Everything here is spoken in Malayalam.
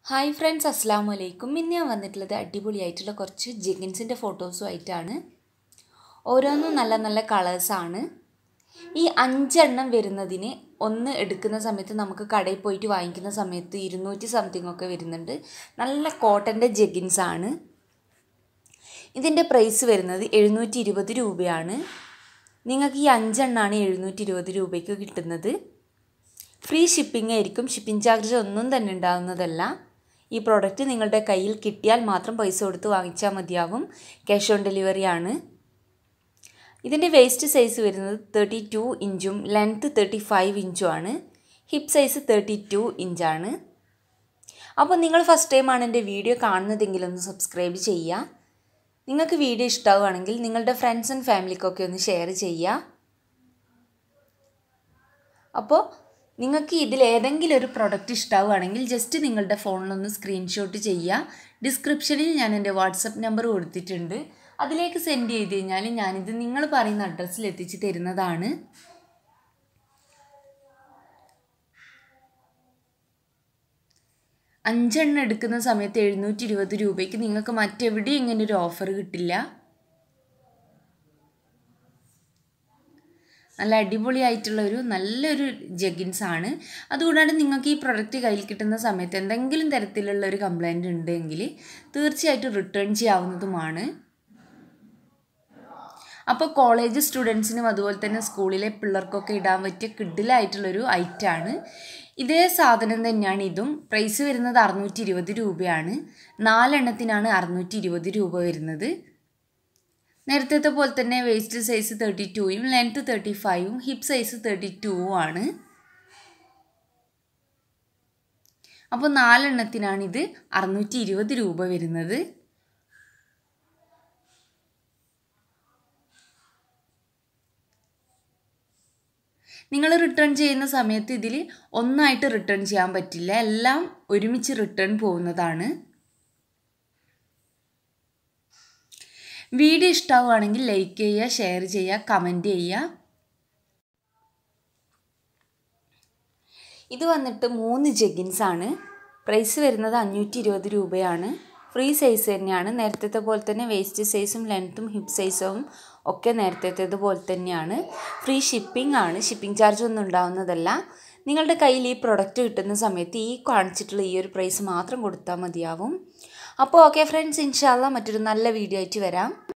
ഹായ് ഫ്രണ്ട്സ് അസ്സാം വലൈക്കും ഇന്ന് ഞാൻ വന്നിട്ടുള്ളത് അടിപൊളിയായിട്ടുള്ള കുറച്ച് ജെഗിൻസിൻ്റെ ഫോട്ടോസും ആയിട്ടാണ് ഓരോന്നും നല്ല നല്ല കളേഴ്സാണ് ഈ അഞ്ചെണ്ണം വരുന്നതിന് ഒന്ന് എടുക്കുന്ന സമയത്ത് നമുക്ക് കടയിൽ പോയിട്ട് വാങ്ങിക്കുന്ന സമയത്ത് ഇരുന്നൂറ്റി സംതിങ് ഒക്കെ വരുന്നുണ്ട് നല്ല കോട്ടൻ്റെ ജെഗിൻസ് ആണ് ഇതിൻ്റെ പ്രൈസ് വരുന്നത് എഴുന്നൂറ്റി ഇരുപത് രൂപയാണ് നിങ്ങൾക്ക് ഈ അഞ്ചെണ്ണമാണ് എഴുന്നൂറ്റി ഇരുപത് രൂപയ്ക്ക് കിട്ടുന്നത് ഫ്രീ ഷിപ്പിംഗ് ആയിരിക്കും ഷിപ്പിംഗ് ചാർജ് ഒന്നും തന്നെ ഉണ്ടാകുന്നതല്ല ഈ പ്രോഡക്റ്റ് നിങ്ങളുടെ കയ്യിൽ കിട്ടിയാൽ മാത്രം പൈസ കൊടുത്ത് വാങ്ങിച്ചാൽ മതിയാവും ക്യാഷ് ഓൺ ഡെലിവറി ആണ് ഇതിൻ്റെ വേസ്റ്റ് സൈസ് വരുന്നത് തേർട്ടി ടു ഇഞ്ചും ലെങ്ത്ത് തേർട്ടി ഫൈവ് ഇഞ്ചും ആണ് ഹിപ്പ് സൈസ് തേർട്ടി ടു ഇഞ്ചാണ് അപ്പോൾ നിങ്ങൾ ഫസ്റ്റ് ടൈമാണ് എൻ്റെ വീഡിയോ കാണുന്നതെങ്കിൽ ഒന്ന് സബ്സ്ക്രൈബ് ചെയ്യുക നിങ്ങൾക്ക് വീഡിയോ ഇഷ്ടമാവുകയാണെങ്കിൽ നിങ്ങളുടെ ഫ്രണ്ട്സ് ആൻഡ് ഫാമിലിക്കൊക്കെ ഒന്ന് ഷെയർ ചെയ്യുക അപ്പോൾ നിങ്ങൾക്ക് ഇതിൽ ഏതെങ്കിലും ഒരു പ്രൊഡക്റ്റ് ഇഷ്ടമാവുകയാണെങ്കിൽ ജസ്റ്റ് നിങ്ങളുടെ ഫോണിലൊന്ന് സ്ക്രീൻഷോട്ട് ചെയ്യുക ഡിസ്ക്രിപ്ഷനിൽ ഞാൻ എൻ്റെ വാട്സപ്പ് നമ്പർ കൊടുത്തിട്ടുണ്ട് അതിലേക്ക് സെൻഡ് ചെയ്ത് കഴിഞ്ഞാൽ ഞാനിത് നിങ്ങൾ പറയുന്ന അഡ്രസ്സിൽ എത്തിച്ച് തരുന്നതാണ് അഞ്ചെണ്ണം എടുക്കുന്ന സമയത്ത് എഴുന്നൂറ്റി ഇരുപത് രൂപയ്ക്ക് നിങ്ങൾക്ക് മറ്റെവിടെയും ഇങ്ങനെ ഒരു ഓഫർ കിട്ടില്ല നല്ല അടിപൊളിയായിട്ടുള്ള ഒരു നല്ലൊരു ജഗിൻസ് ആണ് അതുകൂടാണ്ട് നിങ്ങൾക്ക് ഈ പ്രൊഡക്റ്റ് കയ്യിൽ കിട്ടുന്ന സമയത്ത് എന്തെങ്കിലും തരത്തിലുള്ള ഒരു കംപ്ലൈൻറ്റ് ഉണ്ടെങ്കിൽ തീർച്ചയായിട്ടും റിട്ടേൺ ചെയ്യാവുന്നതുമാണ് അപ്പോൾ കോളേജ് സ്റ്റുഡൻസിനും അതുപോലെ തന്നെ സ്കൂളിലെ പിള്ളേർക്കൊക്കെ ഇടാൻ പറ്റിയ കിഡിലായിട്ടുള്ളൊരു ഐറ്റാണ് ഇതേ സാധനം തന്നെയാണ് ഇതും പ്രൈസ് വരുന്നത് അറുന്നൂറ്റി ഇരുപത് രൂപയാണ് നാലെണ്ണത്തിനാണ് അറുന്നൂറ്റി ഇരുപത് രൂപ വരുന്നത് നേരത്തെ പോലെ തന്നെ വേസ്റ്റ് സൈസ് തേർട്ടി ടുവും ലെങ്ത്ത് തേർട്ടി ഫൈവും ഹിപ്പ് സൈസ് തേർട്ടി ടുവും ആണ് അപ്പോൾ നാലെണ്ണത്തിനാണിത് അറുന്നൂറ്റി ഇരുപത് രൂപ വരുന്നത് നിങ്ങൾ റിട്ടേൺ ചെയ്യുന്ന സമയത്ത് ഇതിൽ ഒന്നായിട്ട് റിട്ടേൺ ചെയ്യാൻ പറ്റില്ല എല്ലാം ഒരുമിച്ച് റിട്ടേൺ പോകുന്നതാണ് വീഡിയോ ഇഷ്ടമാവുകയാണെങ്കിൽ ലൈക്ക് ചെയ്യുക ഷെയർ ചെയ്യുക കമൻറ്റ് ചെയ്യുക ഇത് വന്നിട്ട് മൂന്ന് ജെഗിൻസ് ആണ് പ്രൈസ് വരുന്നത് അഞ്ഞൂറ്റി ഇരുപത് രൂപയാണ് ഫ്രീ സൈസ് തന്നെയാണ് നേരത്തെ പോലെ തന്നെ വേസ്റ്റ് സൈസും ലെങ്ത്തും ഹിപ്പ് സൈസും ഒക്കെ നേരത്തേത് പോലെ തന്നെയാണ് ഫ്രീ ഷിപ്പിംഗ് ആണ് ഷിപ്പിംഗ് ചാർജ് ഒന്നും ഉണ്ടാവുന്നതല്ല നിങ്ങളുടെ കയ്യിൽ ഈ പ്രൊഡക്റ്റ് കിട്ടുന്ന സമയത്ത് ഈ കാണിച്ചിട്ടുള്ള ഈ ഒരു പ്രൈസ് മാത്രം കൊടുത്താൽ മതിയാവും അപ്പോൾ ഓക്കെ ഫ്രണ്ട്സ് ഇൻഷാല്ല മറ്റൊരു നല്ല വീഡിയോ ആയിട്ട് വരാം